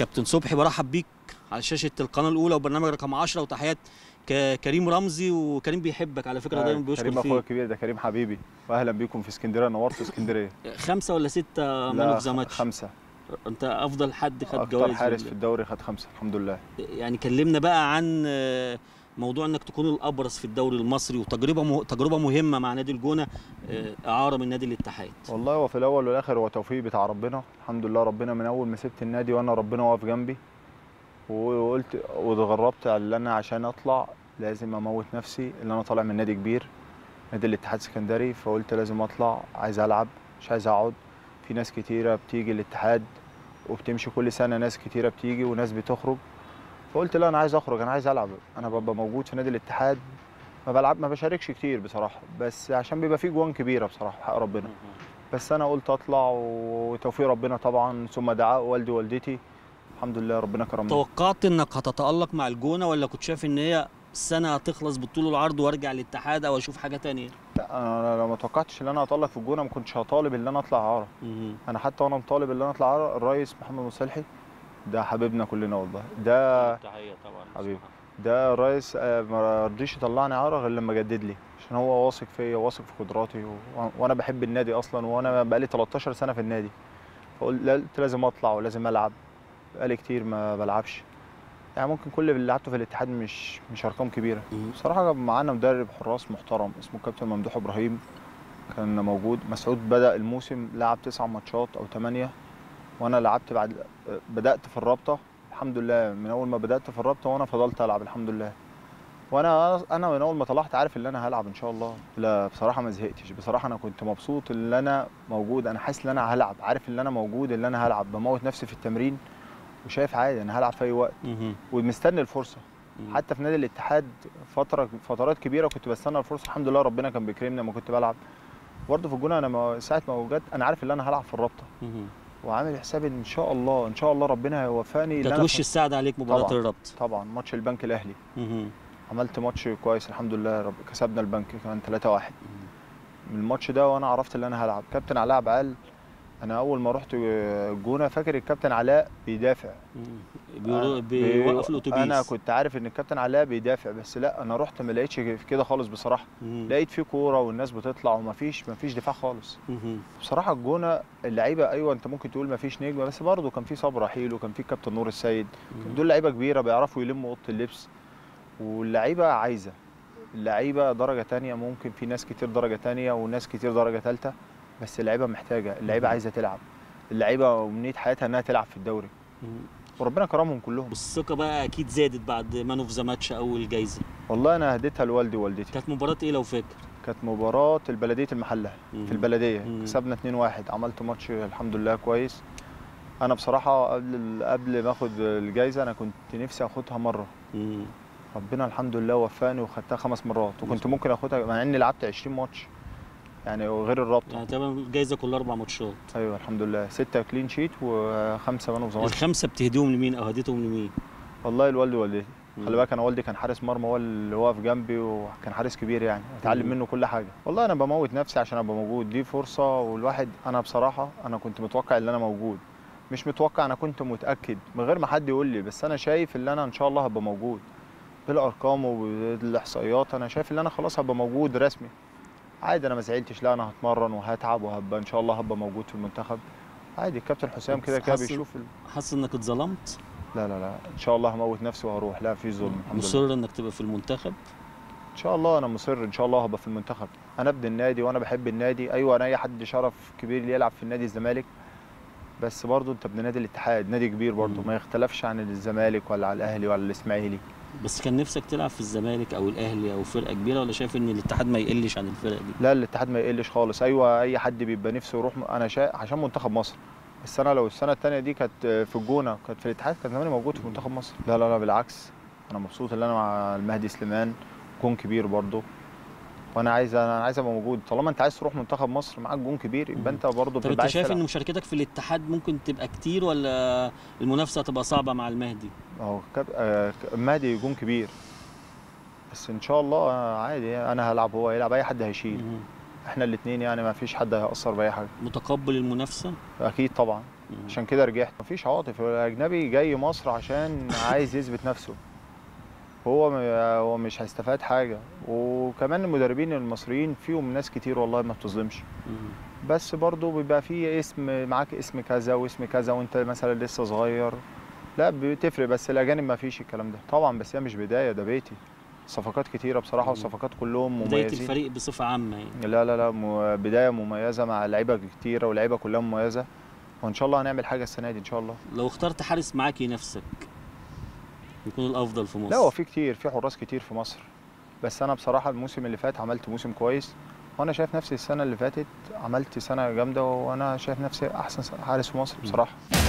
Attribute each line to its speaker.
Speaker 1: كابتن صبحي برحب بيك على شاشه القناه الاولى وبرنامج رقم 10 وتحيات ك- كريم رمزي وكريم بيحبك على فكره دايما
Speaker 2: كريم
Speaker 1: بيشكر
Speaker 2: اخويا
Speaker 1: فيك
Speaker 2: الكبير ده كريم حبيبي واهلا بيكم في اسكندريه نورت اسكندريه
Speaker 1: خمسه ولا سته مان
Speaker 2: لا
Speaker 1: اوف ذا ماتش
Speaker 2: خمسه
Speaker 1: انت افضل حد خد
Speaker 2: اكتر
Speaker 1: جوائز
Speaker 2: حارس
Speaker 1: ال-
Speaker 2: في الدوري خد خمسه الحمد لله
Speaker 1: يعني كلمنا بقى عن آه، موضوع انك تكون الابرز في الدوري المصري وتجربه مه... تجربه مهمه مع نادي الجونه آه، اعاره من نادي الاتحاد
Speaker 2: والله هو في الاول والاخر هو توفيق بتاع ربنا الحمد لله ربنا من اول ما سبت النادي وانا ربنا واقف جنبي وقلت واتغربت على اللي انا عشان اطلع لازم اموت نفسي اللي انا طالع من نادي كبير نادي الاتحاد السكندري فقلت لازم اطلع عايز العب مش عايز اقعد في ناس كتيره بتيجي الاتحاد وبتمشي كل سنه ناس كتيره بتيجي وناس بتخرج فقلت لا انا عايز اخرج انا عايز العب انا ببقى موجود في نادي الاتحاد ما بلعب ما بشاركش كتير بصراحه بس عشان بيبقى في جوان كبيره بصراحه حق ربنا بس انا قلت اطلع وتوفيق ربنا طبعا ثم دعاء والدي ووالدتي الحمد لله ربنا كرمني
Speaker 1: توقعت انك هتتالق مع الجونه ولا كنت شايف ان هي سنه هتخلص بالطول والعرض وارجع الاتحاد او اشوف حاجه تانية
Speaker 2: لا انا لو ما توقعتش ان انا اتالق في الجونه ما كنتش هطالب ان انا اطلع اعاره
Speaker 1: مهم.
Speaker 2: انا حتى وانا مطالب ان انا اطلع اعاره الرئيس محمد مصلحي ده حبيبنا كلنا والله ده
Speaker 1: تحيه طبعا
Speaker 2: حبيبي. ده الرئيس آه، ما رضيش يطلعني اعاره غير لما جدد لي عشان هو واثق فيا واثق في قدراتي و... وانا بحب النادي اصلا وانا بقالي 13 سنه في النادي فقلت لازم اطلع ولازم العب بقالي كتير ما بلعبش يعني ممكن كل اللي لعبته في الاتحاد مش مش ارقام كبيره
Speaker 1: مهم.
Speaker 2: بصراحه معانا مدرب حراس محترم اسمه كابتن ممدوح ابراهيم كان موجود مسعود بدا الموسم لعب تسع ماتشات او ثمانيه وانا لعبت بعد بدات في الرابطه الحمد لله من اول ما بدات في الرابطه وانا فضلت العب الحمد لله وانا انا من اول ما طلعت عارف ان انا هلعب ان شاء الله لا بصراحه ما زهقتش بصراحه انا كنت مبسوط ان انا موجود انا حاسس ان انا هلعب عارف ان انا موجود ان انا هلعب بموت نفسي في التمرين وشايف عادي انا هلعب في اي وقت
Speaker 1: مهم.
Speaker 2: ومستني الفرصه
Speaker 1: مهم.
Speaker 2: حتى في نادي الاتحاد فتره فترات كبيره كنت بستنى الفرصه الحمد لله ربنا كان بيكرمني لما كنت بلعب برضه في الجونه انا ما- ساعه ما وجدت انا عارف ان انا هلعب في الرابطه
Speaker 1: مهم.
Speaker 2: وعامل حسابي ان شاء الله ان شاء الله ربنا هيوفقني إن
Speaker 1: كانت
Speaker 2: أنا
Speaker 1: وش السعد عليك مباراه
Speaker 2: طبعاً.
Speaker 1: الربط
Speaker 2: طبعا ماتش البنك الاهلي
Speaker 1: مهم.
Speaker 2: عملت ماتش كويس الحمد لله رب كسبنا البنك كمان 3-1 من الماتش ده وانا عرفت ان انا هلعب كابتن علاء عبعال انا اول ما رحت الجونه فاكر الكابتن علاء بيدافع
Speaker 1: مهم. بيرو-
Speaker 2: أنا-
Speaker 1: بيوقف
Speaker 2: بي-
Speaker 1: الاتوبيس
Speaker 2: انا كنت عارف ان الكابتن علاء بيدافع بس لا انا رحت ما لقيتش كده خالص بصراحه
Speaker 1: مهم.
Speaker 2: لقيت في كوره والناس بتطلع ومفيش مفيش دفاع خالص
Speaker 1: مهم.
Speaker 2: بصراحه الجونه اللعيبه ايوه انت ممكن تقول مفيش نجم بس برضه كان في صبر رحيل وكان في كابتن نور السيد
Speaker 1: مهم.
Speaker 2: دول لعيبه كبيره بيعرفوا يلموا اوضه اللبس واللعيبه عايزه اللعيبه درجه تانية ممكن في ناس كتير درجه تانية وناس كتير درجه ثالثه بس اللعيبه محتاجه اللعيبه
Speaker 1: مهم.
Speaker 2: عايزه تلعب اللعيبه امنيه حياتها انها تلعب في الدوري
Speaker 1: مهم.
Speaker 2: وربنا كرمهم كلهم
Speaker 1: والثقه بقى اكيد زادت بعد مان اوف ذا ماتش اول جايزه
Speaker 2: والله انا هديتها لوالدي ووالدتي
Speaker 1: كانت مباراه ايه لو فاكر
Speaker 2: كانت مباراه البلديه المحله
Speaker 1: مهم.
Speaker 2: في البلديه
Speaker 1: مم.
Speaker 2: كسبنا 2-1 عملت ماتش الحمد لله كويس انا بصراحه قبل قبل ما اخد الجايزه انا كنت نفسي اخدها مره
Speaker 1: مهم.
Speaker 2: ربنا الحمد لله وفاني وخدتها خمس مرات وكنت ممكن اخدها مع اني لعبت 20 ماتش يعني غير الرابطه
Speaker 1: يعني تقريبا الجايزه كلها اربع ماتشات
Speaker 2: ايوه الحمد لله ستة كلين شيت وخمسه مان اوف ذا ماتش
Speaker 1: الخمسه بتهديهم لمين او هديتهم لمين؟
Speaker 2: والله الوالد ووالدتي
Speaker 1: مم.
Speaker 2: خلي بالك انا والدي كان حارس مرمى هو اللي واقف جنبي وكان حارس كبير يعني اتعلم
Speaker 1: مم.
Speaker 2: منه كل حاجه والله انا بموت نفسي عشان ابقى موجود دي فرصه والواحد انا بصراحه انا كنت متوقع ان انا موجود مش متوقع انا كنت متاكد من غير ما حد يقول لي بس انا شايف ان انا ان شاء الله هبقى موجود بالارقام وبالاحصائيات انا شايف ان انا خلاص هبقى موجود رسمي عادي انا ما زعلتش لا انا هتمرن وهتعب وهبقى ان شاء الله هبقى موجود في المنتخب عادي الكابتن حسام
Speaker 1: بس
Speaker 2: كده كده
Speaker 1: حاسس-
Speaker 2: بيشوف ال...
Speaker 1: حاسس انك اتظلمت
Speaker 2: لا لا لا ان شاء الله هموت نفسي وهروح لا في ظلم الحمد لله
Speaker 1: مصر انك تبقى في المنتخب
Speaker 2: ان شاء الله انا مصر ان شاء الله هبقى في المنتخب انا ابن النادي وانا بحب النادي ايوه انا اي حد شرف كبير لي يلعب في النادي الزمالك بس برضه انت ابن نادي الاتحاد نادي كبير برضه
Speaker 1: مم.
Speaker 2: ما يختلفش عن الزمالك ولا على الاهلي ولا الاسماعيلي
Speaker 1: بس كان نفسك تلعب في الزمالك او الاهلي او فرقه كبيره ولا شايف ان الاتحاد ما يقلش عن الفرق دي؟
Speaker 2: لا الاتحاد ما يقلش خالص ايوه اي حد بيبقى نفسه يروح انا شا... عشان منتخب مصر السنه لو السنه الثانيه دي كانت في الجونه كانت في الاتحاد كان زماني موجود في منتخب مصر لا لا لا بالعكس انا مبسوط ان انا مع المهدي سليمان جون كبير برضه وانا عايز انا عايز ابقى موجود طالما انت عايز تروح منتخب مصر معاك جون كبير يبقى انت برضه
Speaker 1: طب
Speaker 2: بتبقى
Speaker 1: انت
Speaker 2: عايز
Speaker 1: شايف
Speaker 2: تلعب.
Speaker 1: ان مشاركتك في الاتحاد ممكن تبقى كتير ولا المنافسه هتبقى صعبه مع المهدي؟
Speaker 2: اهو كاب... آه، المهدي جون كبير بس ان شاء الله آه، عادي انا هلعب هو هيلعب اي حد هيشيل
Speaker 1: مهم.
Speaker 2: احنا الاثنين يعني ما فيش حد هيأثر باي حاجه
Speaker 1: متقبل المنافسه؟
Speaker 2: اكيد طبعا
Speaker 1: مم.
Speaker 2: عشان كده رجعت مفيش عواطف الاجنبي جاي مصر عشان عايز يثبت نفسه هو م- هو مش هيستفاد حاجه وكمان المدربين المصريين فيهم ناس كتير والله ما بتظلمش
Speaker 1: مم.
Speaker 2: بس برضه بيبقى في اسم معاك اسم كذا واسم كذا وانت مثلا لسه صغير لا بتفرق بس الاجانب ما فيش الكلام ده طبعا بس هي مش بدايه ده بيتي صفقات كتيره بصراحه
Speaker 1: مم.
Speaker 2: والصفقات كلهم
Speaker 1: بدايه
Speaker 2: مميزين
Speaker 1: الفريق بصفه عامه يعني
Speaker 2: لا لا لا م- بدايه مميزه مع لعيبه كتيره ولاعيبه كلها مميزه وان شاء الله هنعمل حاجه السنه دي ان شاء الله
Speaker 1: لو اخترت حارس معاك نفسك يكون الافضل في مصر
Speaker 2: لا هو في كتير في حراس كتير في مصر بس انا بصراحه الموسم اللي فات عملت موسم كويس وانا شايف نفسي السنه اللي فاتت عملت سنه جامده وانا شايف نفسي احسن حارس في مصر بصراحه